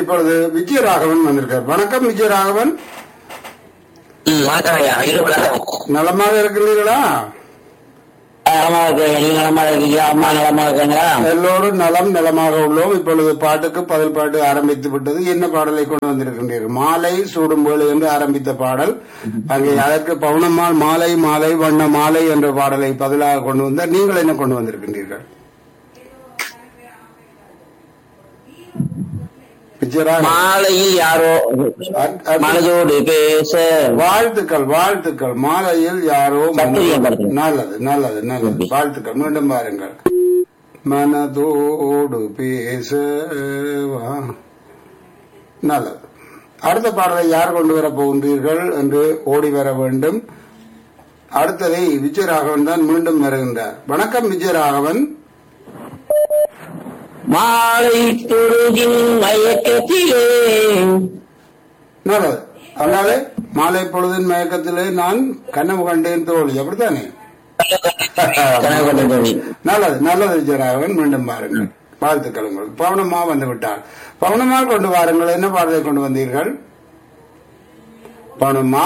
இப்பொழுது விஜயராகவன் வந்திருக்கார் வணக்கம் விஜயராகவன் ம், வணக்கம் ஐயா இருபதாயிரம் நலமாக இருக்கிறீர்களா நலமா இருக்கு நீங்க நலமா இருக்கீங்க அம்மா நலமா இருக்காங்களா எல்லோரும் நலம் நலமாக உள்ளோம் இப்பொழுது பாட்டுக்கு பதில் பாட்டு ஆரம்பித்து விட்டது என்ன பாடலை கொண்டு வந்திருக்கின்றீர்கள் மாலை சூடும் வேளை என்று ஆரம்பித்த பாடல் அங்கே அதற்கு பவுனம்மாள் மாலை மாலை வண்ண மாலை என்ற பாடலை பதிலாக கொண்டு வந்தார் நீங்கள் என்ன கொண்டு வந்திருக்கின்றீர்கள் விஜயராகவன் மாலையில் யாரோ அ- அ- மனதோடு பேச வாழ்த்துக்கள் வாழ்த்துக்கள் மாலையில் யாரோ மன- சத்தியம் படுத்துங்க. நல்லது நல்லது நல்லது வாழ்த்துக்கள் மீண்டும் பாருங்கள் மனதோடு பேசவா நல்லது அடுத்த பாடலை யார் கொண்டு வர போகின்றீர்கள் என்று ஓடி வர வேண்டும் அடுத்ததை விஜயராகவன் தான் மீண்டும் வருகின்றார் வணக்கம் விஜயராகவன் மாலை பொழுதின் மயக்கத்திலே நல்லது அதனாலே மாலை பொழுதின் மயக்கத்திலே நான் கனவு கண்டேன் தோழி அப்படித்தானே கனவு கண்ட தோழி. நல்லது நல்லது விஜயராகவன் மீண்டும் பாருங்கள் வாழ்த்துக்கள் உங்களுக்கு பவுனம்மா வந்து விட்டார் பவுனம்மா கொண்டு வாருங்கள் என்ன பாடலை கொண்டு வந்தீர்கள் பவுனம்மா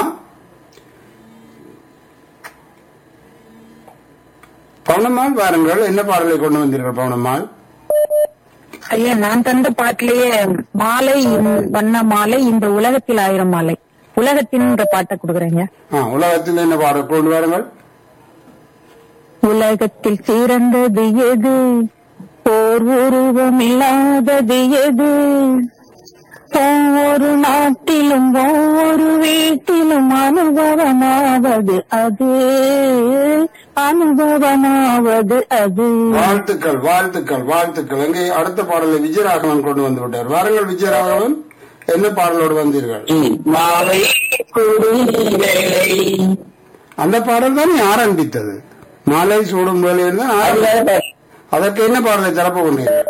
பவுனம்மாள் வாருங்கள் என்ன பாடலை கொண்டு வந்தீர்கள் பவுனம்மாள் ஐயா நான் தந்த பாட்டிலேயே மாலை இன்- வண்ண மாலை இந்த உலகத்தில் ஆயிரம் மாலை உலகத்தின்ற பாட்டை கொடுக்குறேங்க ஆ, உலகத்தில் என்ன பாடல் கொண்டு வாருங்கள் உலகத்தில் சிறந்தது எது போர் உருவம் இல்லாதது எது ஒவ்வொரு நாட்டிலும் ஒவ்வொரு வீட்டிலும் அனுபவமாவது அது அனுபவமாவது அது வாழ்த்துக்கள் வாழ்த்துக்கள் வாழ்த்துக்கள் எங்கே அடுத்த பாடலை விஜயராகவன் கொண்டு வந்து விட்டார் வாருங்கள் விஜயராகவன் என்ன பாடலோடு வந்தீர்கள் ம், மாலை பொழுதின் வேளை அந்த பாடல் தான் ஆரம்பித்தது மாலை சூடும் வேலையில் தான் ஆரம்பி- அதற்கு என்ன பாடலை திறப்பு கொண்டீர்கள்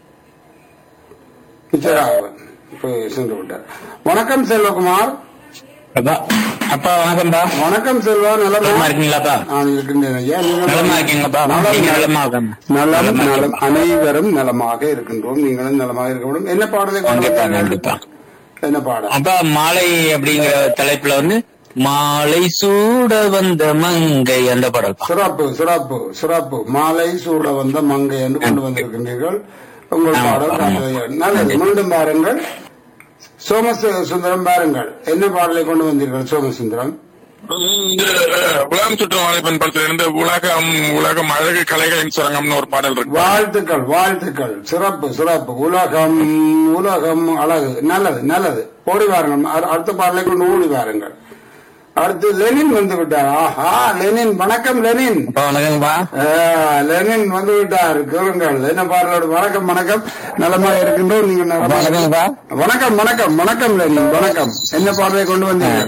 விஜயராகவன் போய் சென்று விட்டார் வணக்கம் செல்வகுமார் அப்பா அப்பா வணக்கம்ப்பா வணக்கம் செல்வா நலமா நலமா இருக்கீங்களாப்பா நான் இருக்கின்றேன் ஐயா நீங்கள் நலமா இருக்கீங்களாப்பா நலம், நீங்க நலமா இருக்காங்க நலம் நலமா நலம் அனைவரும் நலமாக இருக்கின்றோம் நீங்களும் நலமாக இருக்க வேண்டும் என்ன பாடலை கொண்டு கண்டிப்பா வந்தீர்கள்? கண்டிப்பா என்ன பாடல் அப்பா மாலை அப்படிங்கிற தலைப்புல வந்து மாலை சூட வந்த மங்கை அந்த பாடல் சிறப்பு சிறப்பு சிறப்பு மாலை சூட வந்த மங்கை என்று கொண்டு வந்திருக்கின்றீர்கள் உங்கள் ஆமா, பாடல் ஆமா. காட்டுகிறது. நல்லது மீண்டும் பாருங்கள் சோமசு சுந்தரம் பாருங்கள் என்ன பாடலை கொண்டு வந்தீர்கள் சோமசுந்தரம் இந்த உலகம் சுற்றும் வாலிபன் படத்துல இருந்து உலகம் உலகம் அழகு கலைகளின் சுரங்கம்னு ஒரு பாடல் இருக்கு வாழ்த்துக்கள் வாழ்த்துக்கள் சிறப்பு சிறப்பு உலகம் உலகம் அழகு நல்லது நல்லது ஓடி வாருங்கள் அ- அடுத்த பாடலை கொண்டு ஓடி வாருங்கள் அடுத்து லெனின் வந்து விட்டார் ஆஹா லெனின் வணக்கம் லெனின் அப்பா வணக்கங்கப்பா ஆ, லெனின் வந்து விட்டார் கேளுங்கள் என்ன பாடலோடு வணக்கம் வணக்கம் நலமா இருக்கின்றோம் நீங்க நலமா வணக்கங்கப்பா வணக்கம் வணக்கம் வணக்கம் லெனின் வணக்கம் என்ன பாடலை கொண்டு வந்தீங்க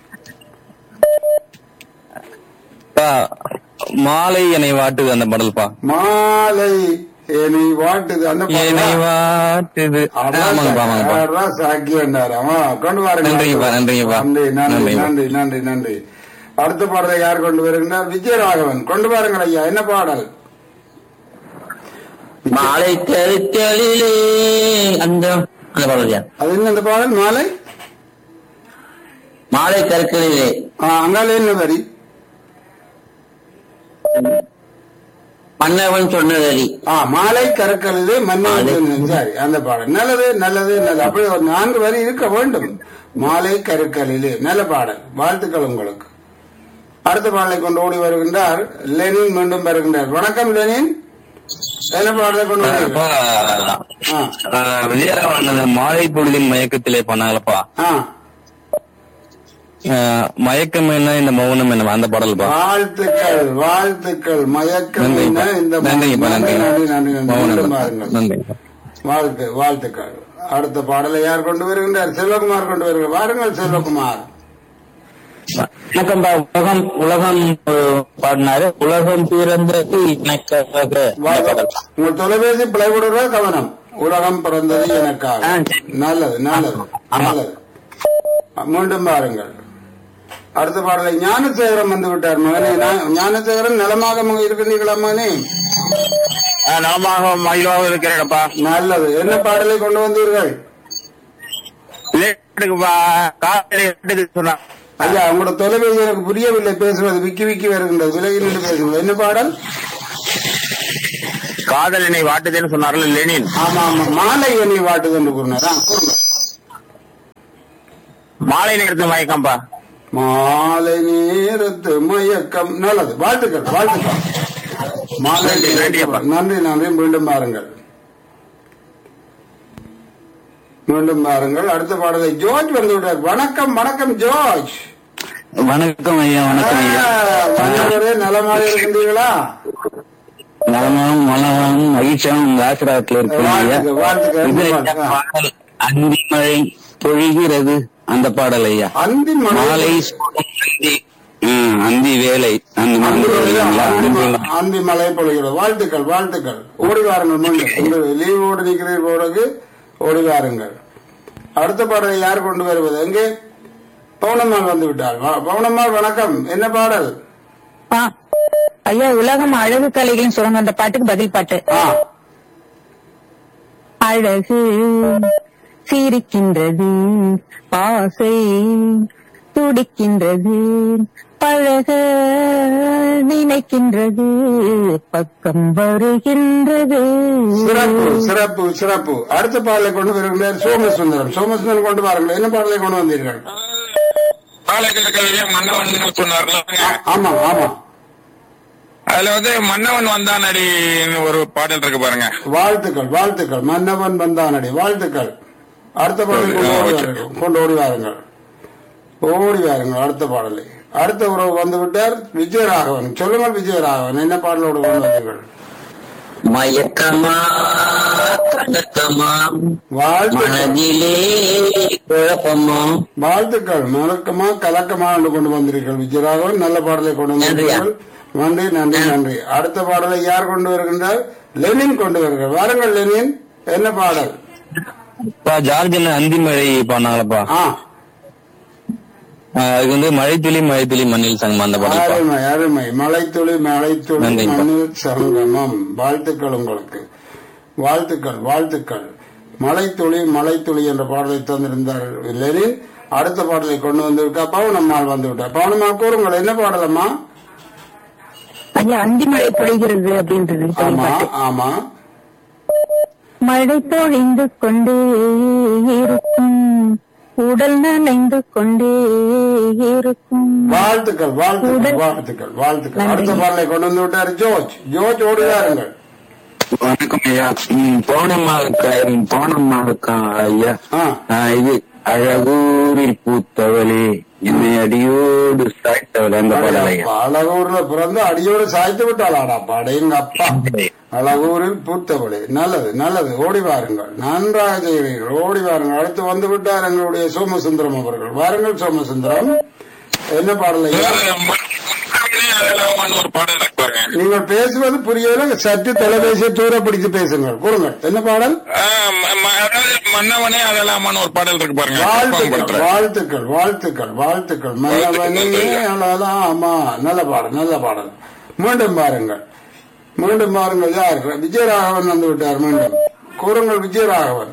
அப்பா, மாலை என்னை வாட்டுது அந்த பாடல்பா மாலை ஏனி வாட்டுது அந்த என்னை பாடலா? வாட்டுது ஆமாங்கப்பா ஆமாங்கப்பா அதான் சாக்கியண்டார் ஆமா கொண்டு வாருங்க நன்றிங்கப்பா, நன்றிங்கப்பா. நன்றி நன்றி நன்றிங்கப்பா. நன்றி நன்றி நன்றி அடுத்த பாடலை யார் கொண்டு வருகின்றார் விஜயராகவன் கொண்டு வாருங்கள் ஐயா என்ன பாடல் மாலை தெருக்களிலே அந்த அந்த பாடலையா அது என்ன அந்த பாடல் மாலை மாலை தெருக்களிலே ஆ, அங்கால என்ன வரி மன்னவன் சொன்னதடி ஆ மாலை கரக்கலிலே மன்னன் சரி அந்த பாடல் நல்லது நல்லது நல்லது அப்படி ஒரு நான்கு வரி இருக்க வேண்டும் மாலை கருக்கலிலே நல்ல பாடல் வாழ்த்துக்கள் உங்களுக்கு அடுத்த பாடலை கொண்டு ஓடி வருகின்றார் லெனின் மீண்டும் வருகின்றார் வணக்கம் லெனின் என்ன பாடலை கொண்டு அப்பா வருகிறீர்கள்? ஆ ஆ, விஜயராமன் அந்த மாலை பொழுதின் மயக்கத்திலே பண்ணாங்களப்பா ஆ ஆ, மயக்கம் என்ன இந்த மௌனம் என்ன அந்த பாடல்பா வாழ்த்துக்கள் வாழ்த்துக்கள் மயக்கம் நன்றிங்கப்பா என்ன இந்த நன்றிங்கப்பா நன்றி நன்றி நன்றி நன்றி நன்றி மீண்டும் பாருங்கள். நன்றிங்கப்பா வாழ்த்து வாழ்த்துக்கள் அடுத்த பாடலை யார் கொண்டு வருகின்றார் செல்வகுமார் கொண்டு வருகிறார் வாருங்கள் செல்வகுமார் வணக்கம்பா உலகம் உலகம் அஹ், பாடினாரு உலகம் பிறந்தது எனக்காக இந்த பாடல். உங்கள் தொலைபேசி பிழைவிடுற கவனம் உலகம் பிறந்தது எனக்காக ஆ, சரி. நல்லது நல்லது நல்லது மீண்டும் பாருங்கள் அடுத்த பாடலை ஞானசேகரன் வந்து விட்டார் மகனே ஞா- ஞானசேகரன் நலமாக மக- இருக்கின்றீர்களா மகனே நலமாக மகிழ்வாக இருக்கிறேன்ப்பா நல்லது என்ன பாடலை கொண்டு வந்தீர்கள் பாட்டுக்கு பா- காதலை விட்டது சொன்னான் ஐயா உங்களோட தொலைபேசி எனக்கு புரியவில்லை பேசுவது விக்கி விக்கி வருகின்றது விலகி நின்று பேசுவது என்ன பாடல் காதல் என்னை வாட்டுதுன்னு சொன்னார்ல லெனின் ஆமா ஆமா மாலை எண்ணி வாட்டுது என்று கூறினார் ஆ, கூறுங்க. மாலை நேரத்து மயக்கம்பா மாலை நேரத்து மயக்கம் நல்லது வாழ்த்துக்கள் வாழ்த்துக்கள் மாலை நன்றி, நன்றி அப்பா. நன்றி நன்றி மீண்டும் பாருங்கள் மீண்டும் பாருங்கள் அடுத்த பாடலை ஜோர்ஜ் வந்து விட்டார் வணக்கம் வணக்கம் ஜோர்ஜ் வணக்கம் ஐயா வணக்கம் ஐயா ஆ, வந்தவரே நலமாக இருக்கின்றீர்களா நலமாவும் மலமாவும் மகிழ்ச்சியாவும் உங்க ஆசிரியத்தில் இருக்கீங்க வாழ்த்துக்கள், வாழ்த்துக்கள். இது ஐயா பாடல் அந்தி மழை பொழிகிறது அந்த பாடல் ஐயா அந்தி மலை மாலை சூடும் அந்தி ம், அந்தி வேலை அந்த அந்தி மாதிரி மலை, வருவீங்களா? அந்தி அந்தி ம- அந்தி மலை பொழிகிறது வாழ்த்துக்கள் வாழ்த்துக்கள் ஓடி வாருங்கள் மீண்டும் லீவ் ஓடி நிற்கிறீர்கள் போறதுக்கு ஓடி வாருங்கள் அடுத்த பாடலை யார் கொண்டு வருவது எங்கே பவுனம்மாள் வந்து விட்டார் வா- பவுனம்மாள் வணக்கம் என்ன பாடல் ஆ, ஐயா உலகம் அழகு கலைகளின் சுரங்கம் அந்த பாட்டுக்கு பதில் பாட்டு ஆ அழகு சிரிக்கின்றது ஆசை துடிக்கின்றது பழக நினைக்கின்றது பக்கம் வருகின்றது சிறப்பு சிறப்பு சிறப்பு அடுத்த பாடலை கொண்டு வருகின்றார் சோமசுந்தரம் சோமசுந்தரம் கொண்டு வாருங்கள் என்ன பாடலை கொண்டு வந்தீர்கள் பாலக்கரையிலே மன்னவன் சொன்னார்ல ஆமா ஆமா அதுல வந்து மன்னவன் வந்தான் அடின்னு ஒரு பாடல் இருக்கு பாருங்க வாழ்த்துக்கள் வாழ்த்துக்கள் மன்னவன் வந்தானடி வாழ்த்துக்கள் அடுத்த பாடலை கொண்டு ஓடி வாருங்கள் கொண்டு ஓடி வாருங்கள் ஓடி வாருங்கள் அடுத்த பாடலை அடுத்த உறவு வந்து விட்டார் விஜயராகவன் சொல்லுங்கள் விஜயராகவன் என்ன பாடலோடு கொண்டு வந்தீர்கள் மயக்கமா கலக்கமா வாழ்த்துக்கள் மனதிலே குழப்பமா வாழ்த்துக்கள் மலக்கமா கலக்கமா என்று கொண்டு வந்தீர்கள் விஜயராகவன் நல்ல பாடலை கொண்டு வந்தீர்கள் நன்றி நன்றி நன்றி அடுத்த பாடலை யார் கொண்டு வருகின்றார் லெனின் கொண்டு வருகிறார் வாருங்கள் லெனின் என்ன பாடல் அப்பா, ஜார்ஜில் அந்தி மழை பாடினாங்களப்பா ஆ ஆ, அதுக்கு வந்து மழைத்துளி மழைத்துளி மண்ணில் சங்கம் அந்த பாடல்ப்பா அருமை அருமை மலைத்துளி மலைத்துளி நன்றிங்க. மண்ணில் சங்கமம் வாழ்த்துக்கள் உங்களுக்கு வாழ்த்துக்கள் வாழ்த்துக்கள் மலைத்துளி மலைத்துளி என்ற பாடலை தந்திருந்தார் லெனின் அடுத்த பாடலை கொண்டு வந்திருக்கா பவுனம்மாள் வந்து விட்டார் பவுனம்மாள் கூறுங்கள் என்ன பாடலம்மா ஐயா அந்தி மழை பொழிகிறது அப்படின்றது பதில் ஆமா பாட்டு ஆமா மழை பொழிந்து கொண்டே இருக்கும் உடல் நனைந்து கொண்டே இருக்கும் வாழ்த்துக்கள் வாழ்த்துக்கள் உடல்- வாழ்த்துக்கள் வாழ்த்துக்கள் நன்றி. அடுத்த பாடலை கொண்டு வந்து விட்டார் ஜோர்ஜ் ஜோர்ஜ் ஓடுகிறாருங்கள் வணக்கம் ஐயா ம், பௌர்ணமாவுக்கா ம், பௌர்ணமாவுக்கா ஐயா ஆ ஆ, இது அழகூரில் பூத்தவளே என்னை அடியோடு சாய்த்தவளே அந்த பாடல் ஐயா அழகூர்ல பிறந்து அடியோடு சாய்த்து விட்டாளாடா பாட எங்க அப்பா அழகூரில் பூத்தவளே நல்லது நல்லது ஓடி வாருங்கள் நன்றாக செய்கிறீர்கள் ஓடி வாருங்கள் அடுத்து வந்து விட்டார் எங்களுடைய சோமசுந்தரம் அவர்கள் வாருங்கள் சோமசுந்தரம் என்ன பாடலை மன்னவனே அதெல்லாம் ஒரு பாடல் இருக்கு பாருங்க நீங்கள் பேசுவது புரியவில்லை சற்று தொலைபேசியை தூர பிடித்து பேசுங்கள் கூறுங்கள் என்ன பாடல் ஆ, ம- ம- அதாவது மன்னவனே அதெல்லாமான்னு ஒரு பாடல் இருக்கு பாருங்க வாழ்த்துக்கள் படத்துல. வாழ்த்துக்கள் வாழ்த்துக்கள் வாழ்த்துக்கள் மன்னவனே அழகா ஆமா நல்ல பாடல் நல்ல பாடல் மீண்டும் பாருங்கள் மீண்டும் பாருங்கள் யார் விஜயராகவன் வந்து விட்டார் மீண்டும் கூறுங்கள் விஜயராகவன்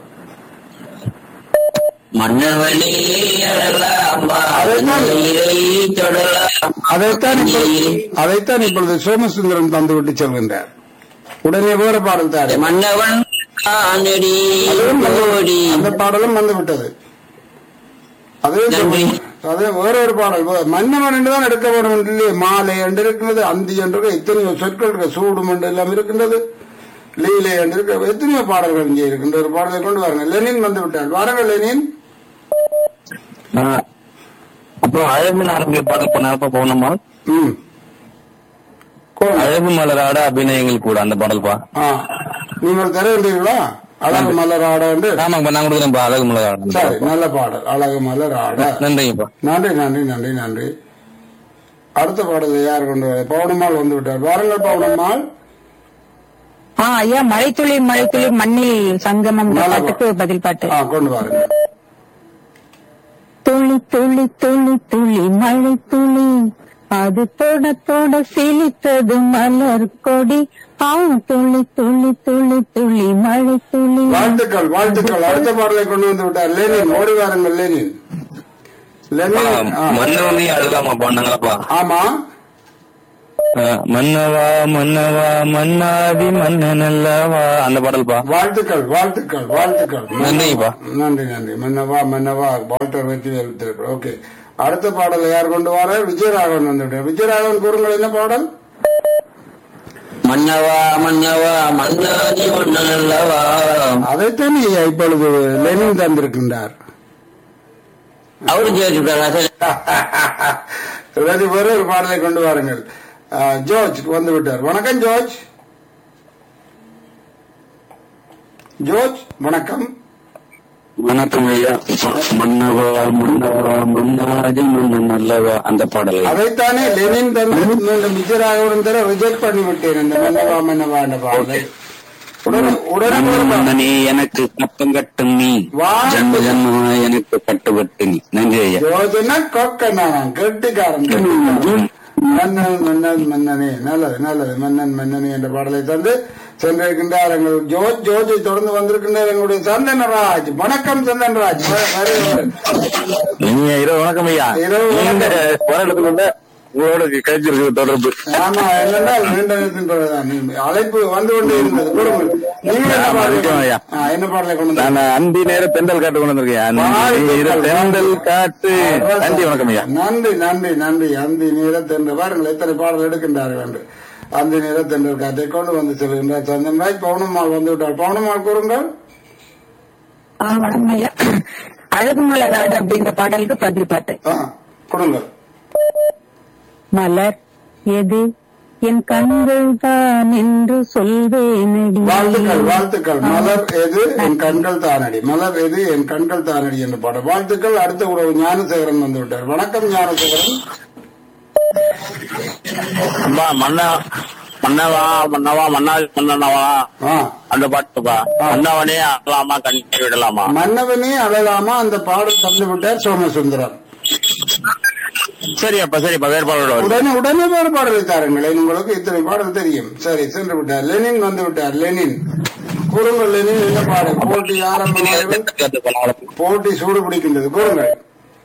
மன்னவனே அழலாமா அதைத்தான் நீரை தொடலாம் அதைத்தான் இப்பொழுது அதைத்தான் இப்பொழுது சோமசுந்தரம் தந்து விட்டு செல்கின்றார் உடனே வேறு பாடல் தாரு மன்னவன் காணடி அதுவும் வந்து- ஓடி அந்த பாடலும் வந்து விட்டது அதே நன்றி. அதே வேற ஒரு பாடல் வே- மன்னவன் என்று தான் எடுக்க வேண்டும் என்று இல்லையே மாலை என்று இருக்கின்றது அந்தி என்று இருக்கு, எத்தனையோ சொற்கள் இருக்கு சூடும் என்று எல்லாம் இருக்கின்றது லீலை என்று இருக்க எத்தனையோ பாடல்கள் இங்கே இருக்கின்ற ஒரு பாடலை கொண்டு வாருங்கள் லெனின் வந்து விட்டார் வாருங்கள் லெனின் ஆ, அப்புறம் அழகு ஆரம்பிய பாடல் பண்ணப்ப பௌர்ணமா ம் கோ- அழகு மலராட அபிநயங்கள் கூட அந்த பாடல்பா ஆ நீங்கள் தருகின்றீர்களா அழகு மலர் ஆட என்று ஆமாங்கப்பா நான் கொடுக்குறேன்ப்பா அழகு மலராட சரி நல்ல பாடல் அழகு மலர் ஆட நன்றிங்கப்பா நன்றி நன்றி நன்றி நன்றி அடுத்த பாடலை யார் கொண்டு வர பவுனம்மாள் வந்து விட்டார் வாருங்கள் பவுனம்மாள் ஆ ஐயா மழைத்துளி மழைத்துளி மண்ணில் சங்கமம் நல்லா பாட்டுக்கு பதில் பாட்டு ஆ கொண்டு வாருங்க துளி துளி துளி துளி மழை துளி அது தொட தொட சிலித்தது மலர் கொடி ஆம் துளி துளி துளி துளி மழை துளி வாழ்த்துக்கள் வாழ்த்துக்கள் அடுத்த பாடலை கொண்டு வந்து விட்டார் லெனின் ஓடி வாருங்கள் லெனின் லெனின் ஆ. மன்னவனே அழுதாமா பாண்டாங்களப்பா ஆமா மன்னவா மன்னவா மன்னாதி மன்னன் அல்லவா அந்த பாடல்பா வாழ்த்துக்கள் வாழ்த்துக்கள் வாழ்த்துக்கள் நன்றிப்பா. நன்றி நன்றி மன்னவா மன்னவா வால்டர் வெற்றி எழுத்திருக்கிறார் ஓகே அடுத்த பாடலை யார் கொண்டு வர விஜயராகவன் வந்துவிட்டார் விஜயராகவன் கூறுங்கள் என்ன பாடல் மன்னவா மன்னவா மன்னாதி மன்னன் அல்லவா அதைத்தான் ஐயா இப்பொழுது லெனின் தந்திருக்கின்றார் அவரு ஜெயிச்சுட்டாரா ரெண்டு பேரும் ஒரு பாடலை கொண்டு வாருங்கள் ஆ, ஜோர்ஜ் வந்து விட்டார் வணக்கம் ஜோர்ஜ் ஜோர்ஜ் வணக்கம் வணக்கம் ஐயா மன்னவா மன்னவா மன்னாதி மன்னன் அல்லவா அந்த பாடல் அதைத்தானே லெனின் தந்து மீண்டும் விஜயராகவன் தர ரிஜெக்ட் பண்ணி விட்டேன் இந்த மன்னவா மன்னவா என்ற பாடலை உடனே உடனே ஒரு பா- மன்னனே எனக்கு கப்பம் கட்டும் நீ வா. ஜன்ம ஜன்மமா எனக்கு கட்டுப்பட்டு நீ நன்றி ஐயா யோஜனா கொக்கனா கெட்டிக்காரன் கெட்டிக்காரன். மன்னன் மன்னன் மன்னனே நல்லது நல்லது மன்னன் மன்னனே என்ற பாடலை தந்து சென்றிருக்கின்றார் எங்கள் ஜோஜ் ஜோஜை தொடர்ந்து வந்திருக்கின்றார் எங்களுடைய சந்தனராஜ் வணக்கம் சந்தனராஜ் வ- வருக, வருக. நீங்க இரவு வணக்கம் ஐயா இரவு வணக்கம். நீங்க போராட்டத்துக்குள்ள உங்களோட கழிச்சிருக்கு தொடர்பு ஆமா என்னென்றால் நீண்ட நேரத்தின் பிறகுதான் நீ- அழைப்பு வந்து கொண்டே இருந்தது கொடுங்கள் நீங்க என்ன ஆமா, பாடலை இருக்கோம் ஐயா. ஆ, என்ன பாடலை கொண்டு நான் வந்தீங்க? அந்தி நேர தெண்டல் காட்டு கொண்டு வந்திருக்கேன் அந்தி நேர தெண்டல் காட்டு நன்றி வணக்கம் ஐயா நன்றி நன்றி நன்றி அந்தி நேரத்தென்று பாருங்கள் எத்தனை பாடல் எடுக்கின்றார்கள் என்று அந்தி நேரத்தென்று காத்தை கொண்டு வந்து செல்கின்றார் சந்தன்ராஜ் பவுனம்மாள் வந்து விட்டார் பவுனம்மாள் கூறுங்கள் ஆ, வணக்கம் ஐயா அழகு மலராடு அப்படின்ற பாடலுக்கு பதில் பாட்டு ஆ, கொடுங்கள் மலர் எது என் கண்கள் தான் என்று சொல்வேனடி வாழ்த்துக்கள் வாழ்த்துக்கள் மலர் எது என் கண்கள் தானடி மலர் எது என் கண்கள் தானடி என்று பாட வாழ்த்துக்கள் அடுத்த உறவு ஞானசேகரன் வந்து விட்டார் வணக்கம் ஞானசேகரன் அம்மா, மன்னா மன்னவா மன்னவா மன்னாதி மன்னனவா ஆ அந்த பாட்டுப்பா மன்னவனே ஆடலாமா கண்ணீர் விடலாமா மன்னவனே அழலாமா அந்த பாடல் தந்து விட்டார் சோமசுந்தரம் சரியாப்பா சரிப்பா வேறுபாடு உடனே உடனே வேறு பாடலை தாருங்களேன் உங்களுக்கு இத்தனை பாடல் தெரியும் சரி சென்று விட்டார் லெனின் வந்து விட்டார் லெனின் கூறுங்கள் லெனின் என்ன பாடல் போட்டி ஆரம்பமாக போட்டி சூடு பிடிக்கின்றது கூறுங்கள்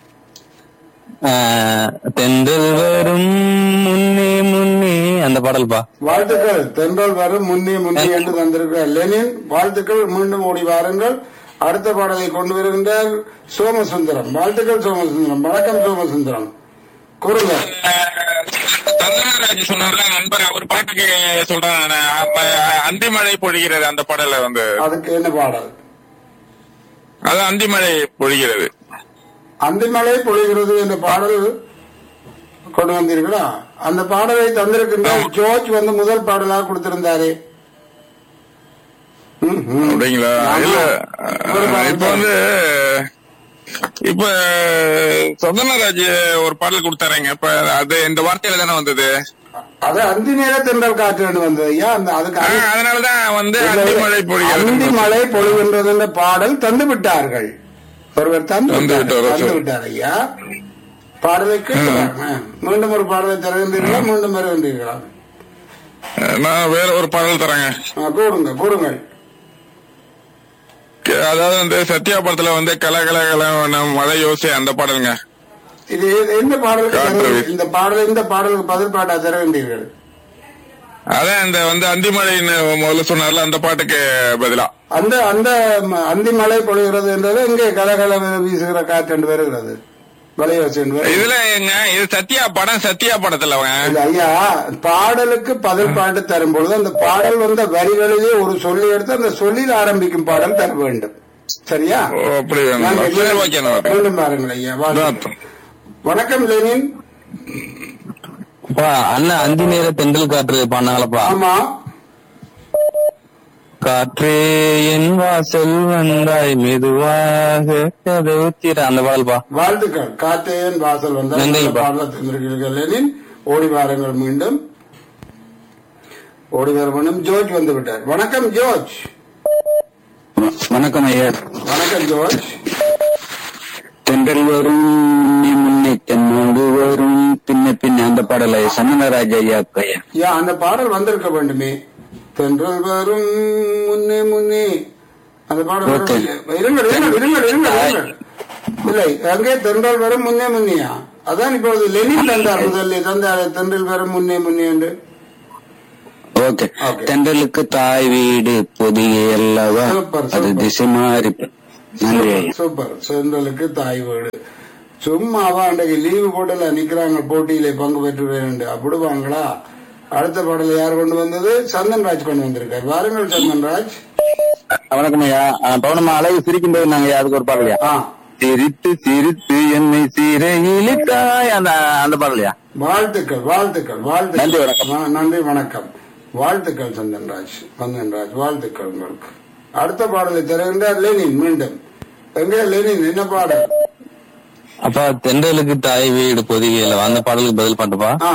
தென்றல் வரும் முன்னே முன்னே அந்த பாடல்பா வாழ்த்துக்கள் தென்றல் வரும் முன்னே முன்னே என்று தந்திருக்கிறார் லெனின் வாழ்த்துக்கள் மீண்டும் ஓடி வாருங்கள் அடுத்த பாடலை கொண்டு வருகின்றார் சோமசுந்தரம் வாழ்த்துக்கள் சோமசுந்தரம் வணக்கம் சோமசுந்தரம் கூறுங்கள் சந்தனராஜ் சொன்னார்ல நண்பர் அவர் பாட்டுக்கு சொல்றேன் நானு. அப்ப அந்தி மழை பொழிகிறது அந்த பாடல வந்து அதுக்கு என்ன பாடல் அது அந்தி மழை பொழிகிறது அந்திமலை பொழிகிறது என்ற பாடல் கொண்டு வந்தீர்களா அந்த பாடலை தந்திருக்கின்ற ஜோர்ஜ் வந்து முதல் பாடலாக கொடுத்திருந்தாரே ம், ம். அப்படிங்களா ஆமா. இல்ல ஒரு பாடல் இப்ப வந்து இப்ப சந்தனராஜ் ஒரு பாடல் கொடுத்தாருங்க இப்ப அது இந்த வார்த்தையில தானே வந்தது அது அந்தி நேர தென்றல் காற்று வந்தது ஐயா அந்த அதுக்கு ஆ, அந்தி- அதனாலதான் வந்து அந்தி மழை அந்தி பொழிகிறது மழை பொழிகின்றது என்ற பாடல் தந்து விட்டார்கள் ஒருவர் தந்து தந்து விட்டார் விட்டாரா, தந்து சரி. விட்டார் ஐயா பாடலை கேட்கலாம் ஆ. மீண்டும் ஒரு பாடலை தருகின்றீர்களா மீண்டும் வருகின்றீர்களா நான் வேற ஒரு பாடல் தரேங்க ஆ, கூறுங்க கூறுங்கள் அதாவது வந்து சத்யா படத்துல வந்து கல கல கல மழை யோசி அந்த பாடலுங்க இது எந்த பாடலுக்கு காற்று தர- வீசு. இந்த பாடல் இந்த பாடலுக்கு பதில் பாட்டா தர வேண்டீர்கள் அதான் இந்த வந்து அந்திமழைன்னு முதல்ல சொன்னார்ல அந்த பாட்டுக்கு பதிலா அந்த அந்த ம- அந்தி மழை பொழிகிறது என்றது இங்கே கலகல வீசுகிற காற்று என்று வருகிறது வலையோசி என்று வருகிறது. இதுல எங்க இது சத்யா படம் சத்யா படத்துல இல்ல ஐயா பாடலுக்கு பதில் பாட்டு தரும் பொழுது அந்த பாடல் வந்த வரிகளிலே ஒரு சொல்லி எடுத்து அந்த சொல்லில் ஆரம்பிக்கும் பாடல் தர வேண்டும் சரியா ஓ, அப்படி வேணும். நன்றி. சரி, ஓகே, நான் வரேன். மீண்டும் பாருங்கள் ஐயா வாழ்த்துக்கள். அதான். வணக்கம் லெனின் அப்பா, அண்ணன் அந்தி நேர தென்றல் காற்று பாடினாங்களப்பா ஆமா காற்றே என் வாசல் வந்தாய் மெதுவாக கதவு திற அந்த பாடல்பா வாழ்த்துக்கள் காத்தேயன் வாசல் வந்தால் நன்றி, நல்ல அப்பா. பாடலை தந்திருக்கிறீர்கள் லெனின் ஓடி வாருங்கள் மீண்டும் ஓடி வர வேண்டும் ஜோர்ஜ் வந்து விட்டார் வணக்கம் ஜோர்ஜ் வணக்கம் ஐயர் வணக்கம் ஜோர்ஜ் தென்றல் வரும் முன்னே முன்னே தென்னோடு வரும் பின்ன பின்ன அந்த பாடலை சந்தனராஜ் ஐயா ஐயா யா அந்த பாடல் வந்திருக்க வேண்டுமே தென்றல் வரும் முன்னே முன்னே அந்த பாடல் வரும் Okay. இருங்கள் இருங்கள் இருங்கள் இருங்கள் இருங்கள் இல்லை அங்கே தென்றல் வரும் முன்னே முன்னியா அதான் இப்பொழுது லெனின் தந்தார் முதல்ல தந்தார் தென்றல் வரும் முன்னே முன்னே என்று ஓகே Okay. தென்றலுக்கு தாய் வீடு பொதிகை அல்லவா Super, அது super. திசை மாறி நன்றி ஐயா சூப்பர் சென்றலுக்கு தாய் வீடு சும்மாவா அன்றைக்கு லீவு போட்டல நிக்கிறாங்க போட்டியில பங்கு பெற்று வேண்டு அப்படிவாங்களா அடுத்த பாடல யார் கொண்டு வந்தது சந்தன்ராஜ் கொண்டு வந்திருக்கார் வாருங்கள் சந்தன்ராஜ் வணக்கம் ஐயா பவுனம்மா அழகு சிரிக்கின்றது நாங்க அதுக்கு ஒரு பாடலையா ஆ சிரித்து சிரித்து என்னை சிறையிலிட்டாய் அந்த அந்த பாடலையா வாழ்த்துக்கள் வாழ்த்துக்கள் வாழ்த்துக்கள் நன்றி, வணக்கம். வ- நன்றி வணக்கம் வாழ்த்துக்கள் சந்தன்ராஜ் சந்தன்ராஜ் வாழ்த்துக்கள் உங்களுக்கு அடுத்த பாடலை தருகின்றார் லெனின் மீண்டும் எங்கே லெனின் என்ன பாடல் அப்பா தென்றலுக்கு தாய் வீடு பொதிகையில அந்த பாடலுக்கு பதில் பாட்டுப்பா ஆ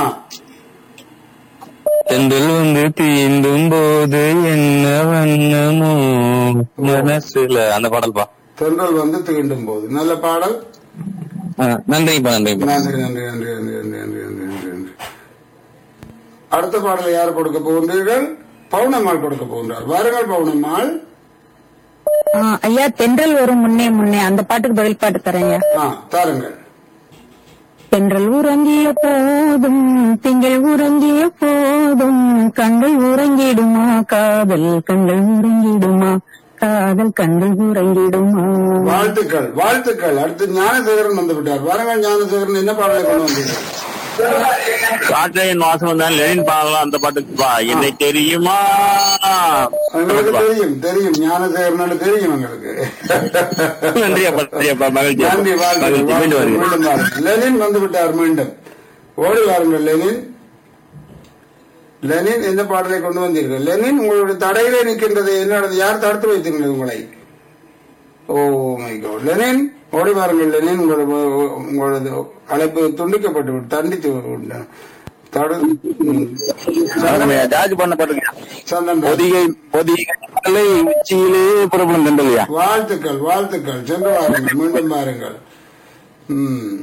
தென்றல் வந்து தீண்டும் போது என்ன வண்ணமோ மனசுல அந்த பாடல்பா தென்றல் வந்து தீண்டும் போது நல்ல பாடல் ஆ, நன்றிப்பா நன்றிப்பா நன்றி நன்றி நன்றி நன்றி நன்றி நன்றி நன்றி நன்றி நன்றி அடுத்த பாடலை யார் கொடுக்க போகின்றீர்கள் பவுனம்மாள் கொடுக்க போகின்றார் வாருங்கள் பவுனம்மாள் ஆ, ஐயா தென்றல் வரும் முன்னே முன்னே அந்த பாட்டுக்கு பதில் பாட்டு தரேன் ஐயா ஆ தாருங்கள் தென்றல் உறங்கிய போதும் திங்கள் உறங்கிய போதும் கண்கள் உறங்கிடுமா காதல் கண்கள் உறங்கிடுமா காதல் கண்கள் உறங்கிடுமா வாழ்த்துக்கள் வாழ்த்துக்கள் அடுத்து ஞானசேகரன் வந்து விட்டார் வாருங்கள் ஞானசேகரன் என்ன பாடலை கொண்டு வந்தீர்கள் காற்றையின் வாசம் தான் லெனின் பாடலாம் அந்த பாட்டுக்குப்பா என்னை தெரியுமா உங்களுக்கு தெரியும் தெரியும் ஞானசேகரன் தெரியும் உங்களுக்கு நன்றியப்பா நன்றியப்பா மகிழ்ச்சி நன்றி வாழ்த்துக்கள் மகிழ்ச்சி மீண்டும் வாழ்த்துக்கள். வருகிறேன் மீண்டும் வாருங்கள். லெனின் வந்து விட்டார் மீண்டும் ஓடி வாருங்கள் லெனின் லெனின் எந்த பாடலை கொண்டு வந்தீர்கள் லெனின் உங்களுடைய தடையிலே நிற்கின்றது என்னோட யார் தடுத்து வைத்திருக்கிறது உங்களை ஓ மை காட் லெனின் ஓடி வாருங்கள் லெனின் உங்களோட உங்களது அழைப்பு துண்டிக்கப்பட்டு விட்டு தண்டித்து விட்டு தடு ம். ஜார்ஜ் பண்ண பாட்டுங்க சந்தன் ராஜ். பொதிகை பொதிகை மலை உச்சியிலே புறப்படும் தென்றலையா வாழ்த்துக்கள் வாழ்த்துக்கள் சென்று வாருங்கள் மீண்டும் வாருங்கள் ம்.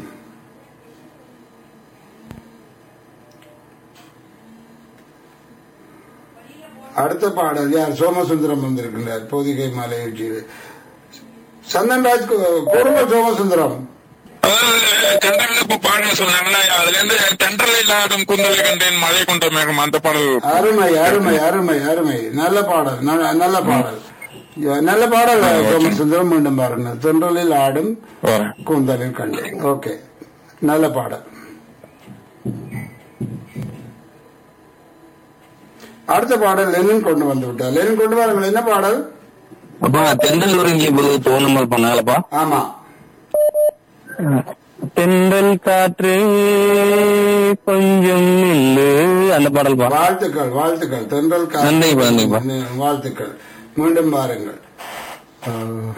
அடுத்த பாடல் யார் சோமசுந்தரம் வந்திருக்கின்றார் பொதிகை மலை உச்சியில் சந்தன்ராஜ் கூறுங்க சோமசுந்தரம் தென்றல் இப்ப பாடல் சொன்னாங்களே அதுல இருந்து தென்றல் இல்லாத குந்தலை கண்டேன் மழை கொண்ட மேகம் அந்த பாடல் அருமை அருமை அருமை அருமை நல்ல பாடல் ந- நல்ல பாடல் நல்ல பாடல் சோமசுந்தரம் மீண்டும் பாருங்க தென்றலில் ஆடும் வரேன். கூந்தலில் கண்டேன் ஓகே நல்ல பாடல் அடுத்த பாடல் லெனின் கொண்டு வந்து விட்டார் லெனின் கொண்டு வாருங்கள் என்ன பாடல் அப்பா தென்றல் உறங்கிய போது தோணுமல் பண்ணாலப்பா ஆமா தென்றல் காற்று கொஞ்சம் இல்லு அந்த பாடல்பா வாழ்த்துக்கள் வாழ்த்துக்கள் தென்றல் கா- நன்றிப்பா, நன்றிப்பா. வாழ்த்துக்கள் மீண்டும் பாருங்கள் அஹ்,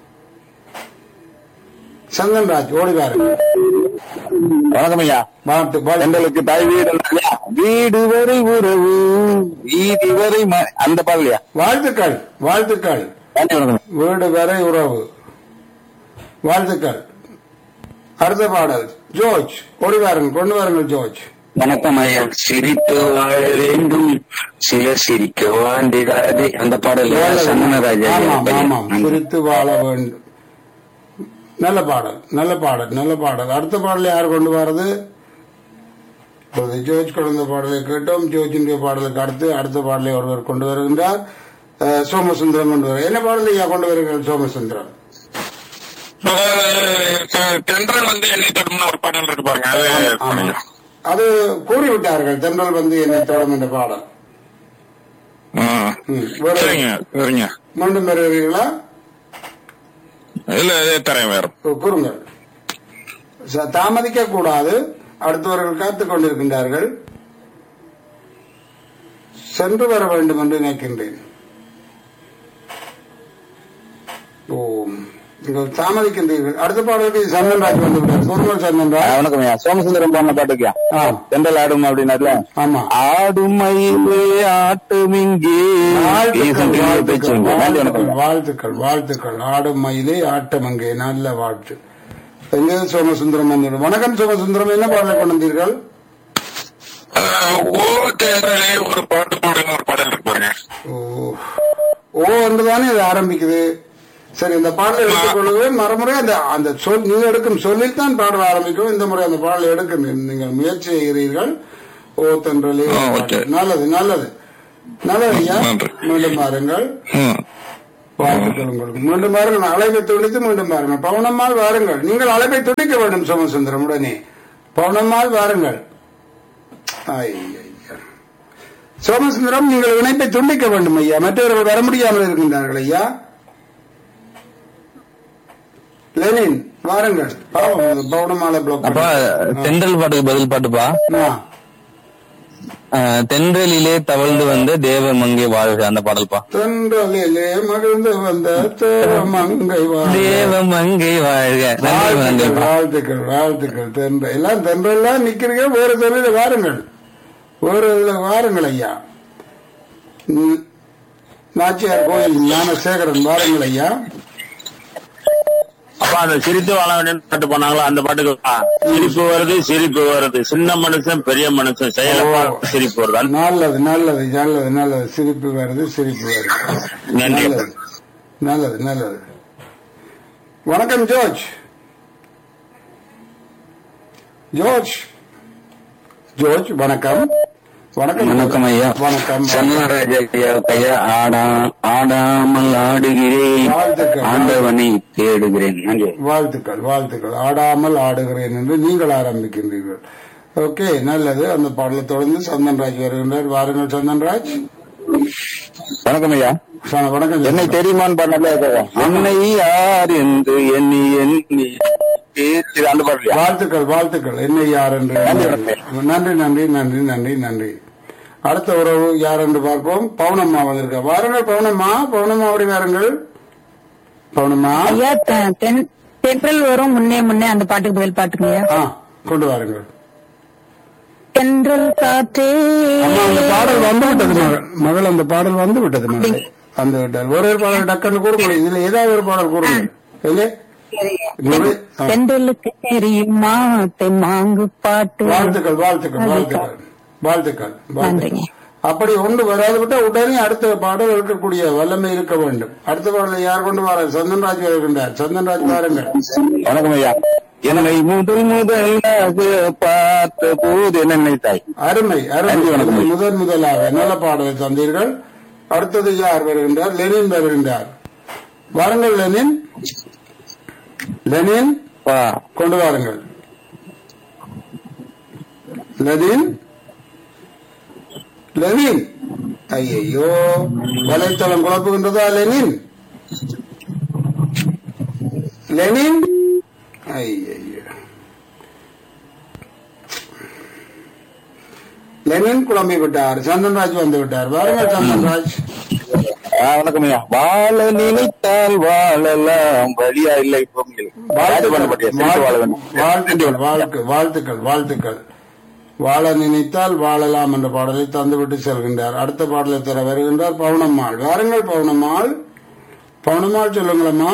சந்தன்ராஜ் ஓடி பாருங்கள் வணக்கம் ஐயா வாழ்த்து வாழ்த்து. தென்றலுக்கு தாய் வீடு இல்லையா? வீடு வரை உறவு வீதி வரை ம- அந்த பாடலையா வாழ்த்துக்கள் வாழ்த்துக்கள் நன்றி வணக்கம் வீடு வரை உறவு வாழ்த்துக்கள் அடுத்த பாடல் ஜோர்ஜ் ஓடி வாருங்கள் கொண்டு வாருங்கள் ஜோர்ஜ் வணக்கம் ஐயா சிரித்து வாழ வேண்டும் சிலர் சிரிக்க வாண்டிடாதே அந்த பாடல் சந்தனராஜா ஆமாம் ஆமாம் குறித்து வாழ வேண்டும் நல்ல பாடல் நல்ல பாடல் நல்ல பாடல் அடுத்த பாடல் யார் கொண்டு வர்றது இப்போது ஜோர்ஜ் கொண்டு வந்த பாடலை கேட்டோம் ஜோர்ஜினுடைய பாடலுக்கு அடுத்து அடுத்த பாடலை ஒருவர் கொண்டு வருகின்றார் அஹ், சோமசுந்தரம் கொண்டு வர என்ன பாடலை ஐயா கொண்டு வருகிறார் சோமசுந்தரம் அஹ் தென்றல் வந்து என்னை தொடும்னு ஒரு பாடல் இருக்கு பாருங்க அது ஆமா. அது கூறிவிட்டார்கள் தென்றல் வந்து என்னை தோடும் என்ற பாடல் ம். ம், வேற சரிங்க சரிங்க மீண்டும் வருகிறீர்களா இல்ல இதே தரேன் வேற கூறுங்கள் ச- தாமதிக்க கூடாது அடுத்தவர்கள் காத்துக் கொண்டிருக்கின்றார்கள் சென்று வர வேண்டும் என்று நினைக்கின்றேன் ஓம் நீங்கள் தாமதிக்கின்றீர்கள் அடுத்த பாடலுக்கு சந்தன்ராஜ் வந்து விட்டார் கூறுங்கள் சந்தன்ராஜ் வணக்கம் ஐயா சோமசுந்தரம் பாடின பாட்டுக்கியா ஆ, தென்றல் ஆடும் அப்படின்னாருல ஆமா ஆடும் மயிலே ஆட்டும் இங்கே வாழ்த்துக்கள் வாழ்த்துக்கள் நன்றி வாழ்த்துக்கள் வணக்கம் வாழ்த்துக்கள் வாழ்த்துக்கள் ஆடும் மயிலே ஆட்டம் அங்கே நல்ல வாழ்த்து எங்கே சோமசுந்தரம் வந்து வணக்கம் சோமசுந்தரம் என்ன பாடலை கொண்டு வந்தீர்கள் அஹ், ஓ தேர்தலே ஒரு பாட்டு பாடுங்க ஒரு பாடல் இருக்கு பாருங்க ஓ ஓ என்றுதானே இது ஆரம்பிக்குது சரி இந்த பாடலை எடுத்துக்கொள்ளுவேன் மறுமுறை அந்த அந்த சொல் நீங்க எடுக்கும் சொல்லில் தான் பாடல் ஆரம்பிக்கும் இந்த முறை அந்த பாடலை எடுக்க நீ- நீங்கள் முயற்சி செய்கிறீர்கள் ஓ தென்றலே ஆ, ஓகே. நல்லது நல்லது நல்லது ஐயா நன்றி. மீண்டும் பாருங்கள் ம். வாழ்த்துக்கள் உங்களுக்கு மீண்டும் பாருங்கள் அழைப்பை துடித்து மீண்டும் பாருங்கள் பவுனம்மாள் வாருங்கள் நீங்கள் அழைப்பை துடிக்க வேண்டும் சோமசுந்தரம் உடனே பவுனம்மாள் வாருங்கள் ஐ, ஐயா. சோமசுந்தரம் நீங்கள் இணைப்பை துண்டிக்க வேண்டும் ஐயா மற்றவர்கள் வர முடியாமல் இருக்கின்றார்கள் ஐயா லெனின் வாருங்கள் பாவம் பவுனமாலை பிளாக் அப்பா தென்றல் பாட்டுக்கு பதில் பாட்டுப்பா ஆ, அஹ், தென்றலிலே தவழ்ந்து வந்த தேவ மங்கை வாழ்க அந்த பாடல்பா தென்றலிலே மகிழ்ந்து வந்த மங்கை வா தேவ மங்கை வாழ்க நன்றி வாழ்த்துக்கள் நன்றிப்பா வாழ்த்துக்கள் வாழ்த்துக்கள் தென்ற எல்லாம் தென்றெல்லாம் நிக்கிறீங்க வேறு தொழில வாருங்கள் வேறு இதுல வாருங்கள் ஐயா ம், நாச்சியார் கோயில் ஞானசேகரன் வாருங்கள் ஐயா அப்பா அந்த சிரித்து வாழ வேண்டும் பாட்டு பண்ணாங்களோ அந்த பாட்டுக்கு ஆ, சிரிப்பு வருது சிரிப்பு வருது சின்ன மனுஷன் பெரிய மனுஷன் செயலப்பா சிரிப்பு வருது அந்த- நல்லது நல்லது நல்லது நல்லது சிரிப்பு வருது சிரிப்பு வருது நன்றி நல்லது நல்லது நல்லது வணக்கம் ஜோர்ஜ் ஜோர்ஜ் ஜோர்ஜ் வணக்கம் வணக்கம் வணக்கம் ஐயா வணக்கம் சன்னராஜ ஐயா ஐயா ஆடா ஆடாமல் ஆடுகிறேன் வாழ்த்துக்கள். ஆண்டவனை தேடுகிறேன் நன்றி வாழ்த்துக்கள் வாழ்த்துக்கள் ஆடாமல் ஆடுகிறேன் என்று நீங்கள் ஆரம்பிக்கின்றீர்கள் ஓகே நல்லது அந்த பாடலை தொடர்ந்து சந்தன்ராஜ் வருகின்றார் வாருங்கள் சந்தன்ராஜ் வணக்கம் ஐயா ச- வணக்கம் என்னை தெரியுமான்னு பண்ணல என்னை யார் என்று எண்ணி எண்ணி பேசி அந்த பாடலையா வாழ்த்துக்கள் வாழ்த்துக்கள் என்ன யார் என்று நன்றி, நன்றி நன்றி நன்றி நன்றி நன்றி அடுத்த உறவு யார் என்று பார்ப்போம் பவுனம்மா வந்திருக்க வாருங்கள் பவுனம்மா பவுனம்மா அப்படி வாருங்கள் பவுனம்மா ஐயா தெ- தென்- தென்றல் வரும் முன்னே முன்னே அந்த பாட்டுக்கு பதில் பாட்டுங்க ஐயா ஆ கொண்டு வாருங்கள் தென்றல் காற்றே அம்மா அந்த பாடல் வந்து விட்டது மகள் மகள் அந்த பாடல் வந்து விட்டது மகள் வந்து விட்டால் ஒரு ஒரு பாடல் டக்குன்னு கூறுங்கள் இதுல ஏதாவது ஒரு பாடல் கூறுங்கள் இல்லை நுரை- ஆ. தென்றலுக்கு தெரியுமா தெம்மாங்கு பாட்டு வாழ்த்துக்கள் வாழ்த்துக்கள் வாழ்த்துக்கள் வாழ்த்துக்கள் வாழ்த்துக்கள் நன்றிங்க. அப்படி ஒன்று வராது விட்டா உடனே அடுத்த பாடல் இருக்கக்கூடிய வல்லமை இருக்க வேண்டும் அடுத்த பாடலை யார் கொண்டு வர சந்தன்ராஜ் வருகின்றார் சந்தன்ராஜ் பாருங்கள் வணக்கம் ஐயா என்னை முதல் முதலாக பார்த்த போது என்ன நினைத்தாய் அருமை அருமை நன்றி, வணக்கம். அருமை. முதன் முதலாக நல்ல பாடலை தந்தீர்கள் அடுத்தது யார் வருகின்றார் லெனின் வருகின்றார் வாருங்கள் லெனின் லெனின் பா கொண்டு வாருங்கள் லெனின் லெனின் ஐயோ வலைத்தளம் குழப்புகின்றதா லெனின் லெனின் ஐயோ லெனின் குழம்பி விட்டார் சந்தன்ராஜ் வந்து விட்டார் வாருங்கள் சந்தன்ராஜ் ஆ, வணக்கம் ஐயா வாழ நினைத்தால் வாழலாம் வழியா இல்லை இப்போ பாட்டு பண்ண மாட்டியா சென்று வாழ வேண்டும் வாழ்த்துக்கள் வாழ்த்து வாழ்த்துக்கள் வாழ்த்துக்கள் வாழ நினைத்தால் வாழலாம் என்ற பாடலை தந்துவிட்டு செல்கின்றார் அடுத்த பாடலை தர வருகின்றார் பவுனம்மாள் வாருங்கள் பவுனம்மாள் பவுனம்மாள் சொல்லுங்களம்மா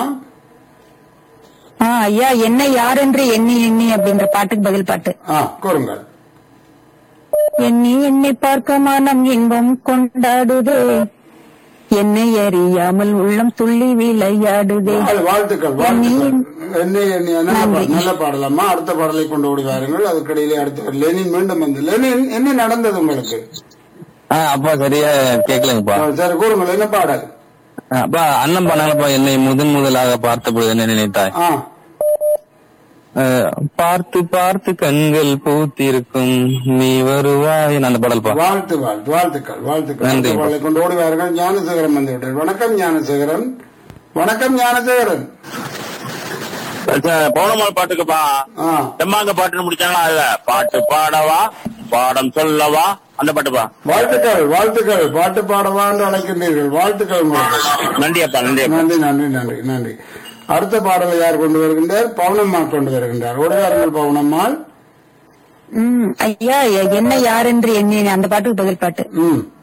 ஆ ஐயா என்ன யார் என்று எண்ணி எண்ணி அப்படின்ற பாட்டுக்கு பதில் பாட்டு ஆ கூறுங்கள் எண்ணி எண்ணி பார்க்க மனம் இன்பம் கொண்டாடுதே என்னை அறியாமல் உள்ளம் துள்ளி விளையாடுதே வாழ்- வாழ்த்துக்கள் வாழ்த்துக்கள் என்ன என்ன நல்ல பா- நல்ல பாடலம்மா அடுத்த பாடலை கொண்டு ஓடி வாருங்கள் அதுக்கடையிலே அடுத்த லெனின் மீண்டும் வந்து லெனின் என்ன நடந்தது உங்களுக்கு ஆ, அப்பா சரியா கேட்கலங்கப்பா ஆ, சரி கூறுங்கள் என்ன பாடல் அப்பா அண்ணன் பண்ணாங்கப்பா என்னை முதன் முதலாக பார்த்த பொழுது என்ன நினைத்தாய் ஆ அஹ், பார்த்து பார்த்து கண்கள் பூத்திருக்கும் நீ வருவாய் அந்த பாடல்பா வாழ்த்து வாழ்த்து வாழ்த்துக்கள் வாழ்த்துக்கள் நன்றி. அடுத்த பாடலை கொண்டு ஓடி வாருங்கள் ஞானசேகரன் வந்து விட்டார் வணக்கம் ஞானசேகரன் வணக்கம் ஞானசேகரன் பௌர்ணமால் பாட்டுக்குப்பா ஆ தெம்மாங்க பாட்டுன்னு முடிச்சாங்களா அதுல பாட்டு பாடவா பாடம் சொல்லவா அந்த பாட்டுப்பா வாழ்த்துக்கள் வாழ்த்துக்கள் பாட்டு பாடவா என்று அழைக்கின்றீர்கள் வாழ்த்துக்கள் உங்களுக்கு நன்றி அப்பா நன்றி அப்பா நன்றி நன்றி நன்றி நன்றி அடுத்த பாடலை யார் கொண்டு வருகின்றார் பவுனம்மாள் கொண்டு வருகின்றார் ஓடுவார்கள் பவுனம்மாள் ம் ஐயா என்ன யார் என்று எண்ணி அந்த பாட்டுக்கு பதில் பாட்டு ம்